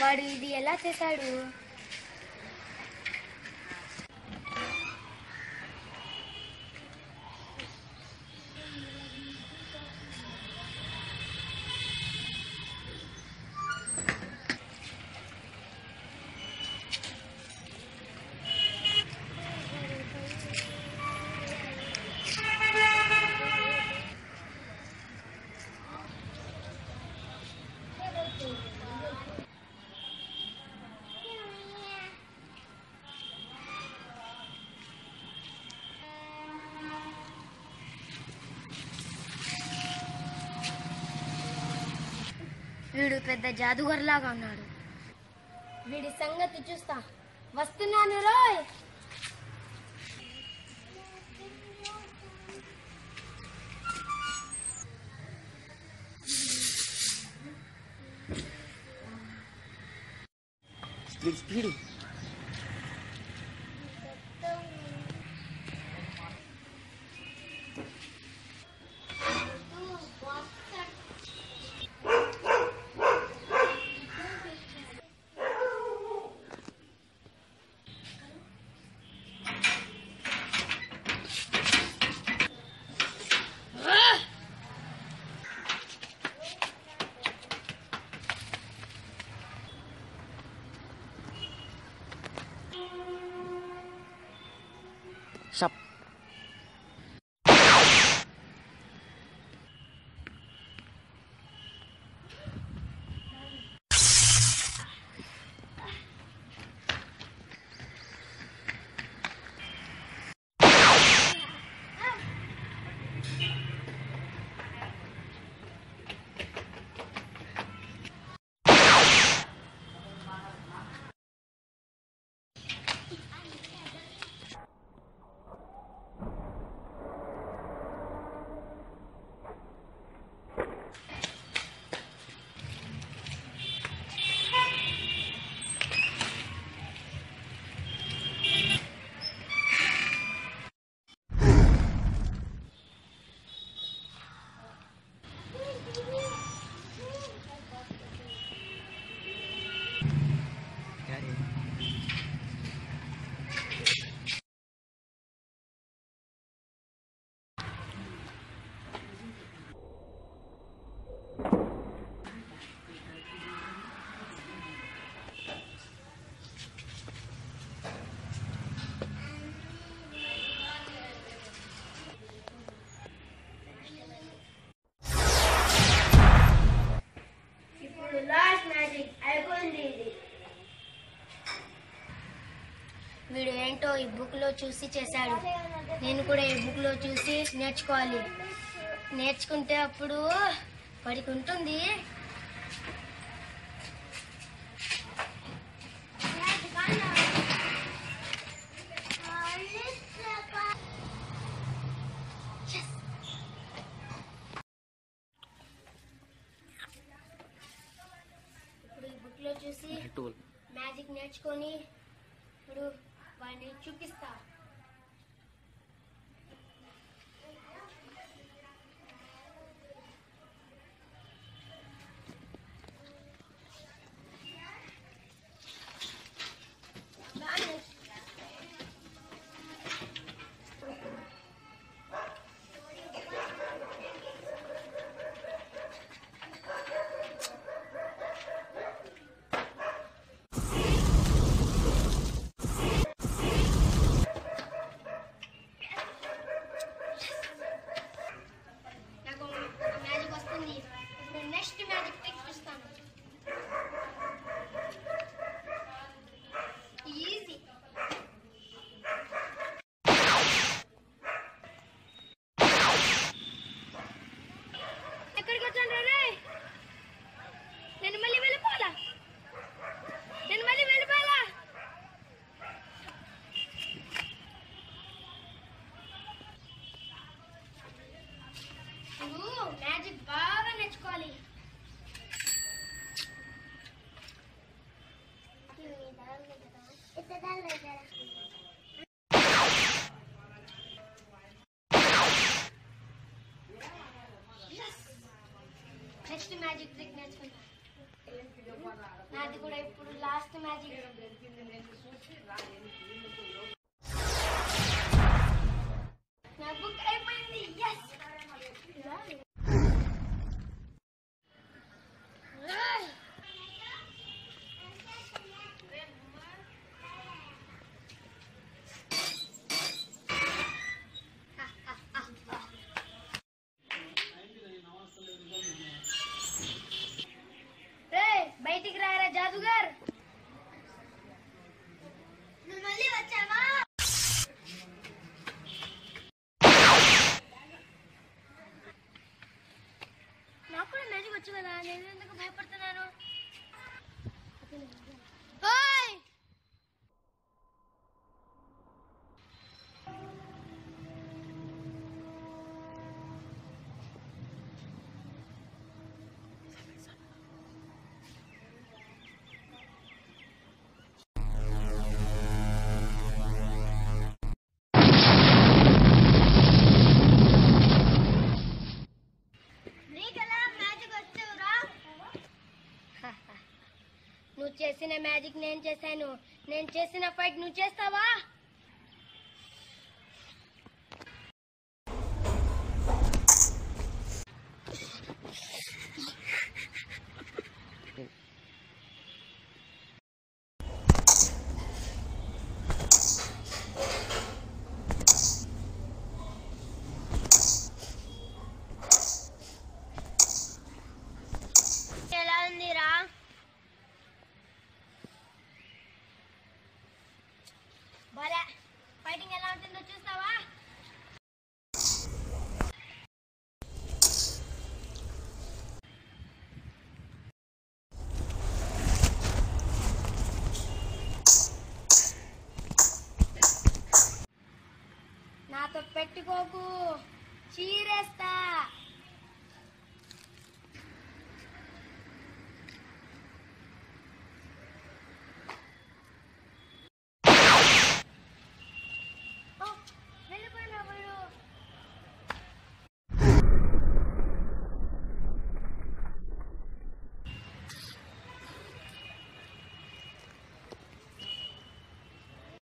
వాడు ఇది ఎలా చేశాడు వీడు పెద్ద జాదుగర్లాగా ఉన్నాడు వీడి సంగతి చూస్తా వస్తున్నాను రోయ్ స్పీడ్ స్పీడ్ షప్ ఇప్పుడు లాస్ట్ మ్యాజిక్ అయిపోయింది ఇది వీడు ఏంటో ఈ బుక్ లో చూసి చేశాడు నేను కూడా ఈ బుక్ లో చూసి నేర్చుకోవాలి నేర్చుకుంటే అప్పుడు వాడికి ఉంటుంది ఇప్పుడు ఈ బుక్ లో చూసి టూల్ మ్యాజిక్ నేర్చుకొని ఇప్పుడు వాడిని చూపిస్తా నాకు మ్యాజిక్ వస్తుంది ఇప్పుడు నెక్స్ట్ మ్యాజిక్ ట్రిక్ చూస్తాను ఈజీ ఎక్కడికి వచ్చాను రే నేను మళ్ళీ వెళ్ళిపోవాలా నేను మళ్ళీ వెళ్ళిపోవాలా నువ్వు మ్యాజిక్ బాగా నేర్చుకోవాలి నెక్స్ట్ మ్యాజిక్ ట్రిక్ నేర్చుకుంటా నాది కూడా ఇప్పుడు లాస్ట్ మ్యాజిక్ నా బుక్ అయిపోయింది ఎస్ బయటికి రారా జాదుగర్ నువ్వు మళ్ళీ వచ్చావా నాకు కూడా మ్యాజిక్ వచ్చు కదా నేను ఎందుకు భయపడుతున్నాను ఓయ్! నీకెలా మ్యాజిక్ వచ్చావురా నువ్వు చేసిన మ్యాజిక్ నేను చేశాను నేను చేసిన ఫైట్ నువ్వు చేస్తావా ఎలా ఉందిరా భలే ఫైటింగ్ ఎలా ఉంటుందో చూస్తావా నాతో పెట్టుకోకు చీరేస్తా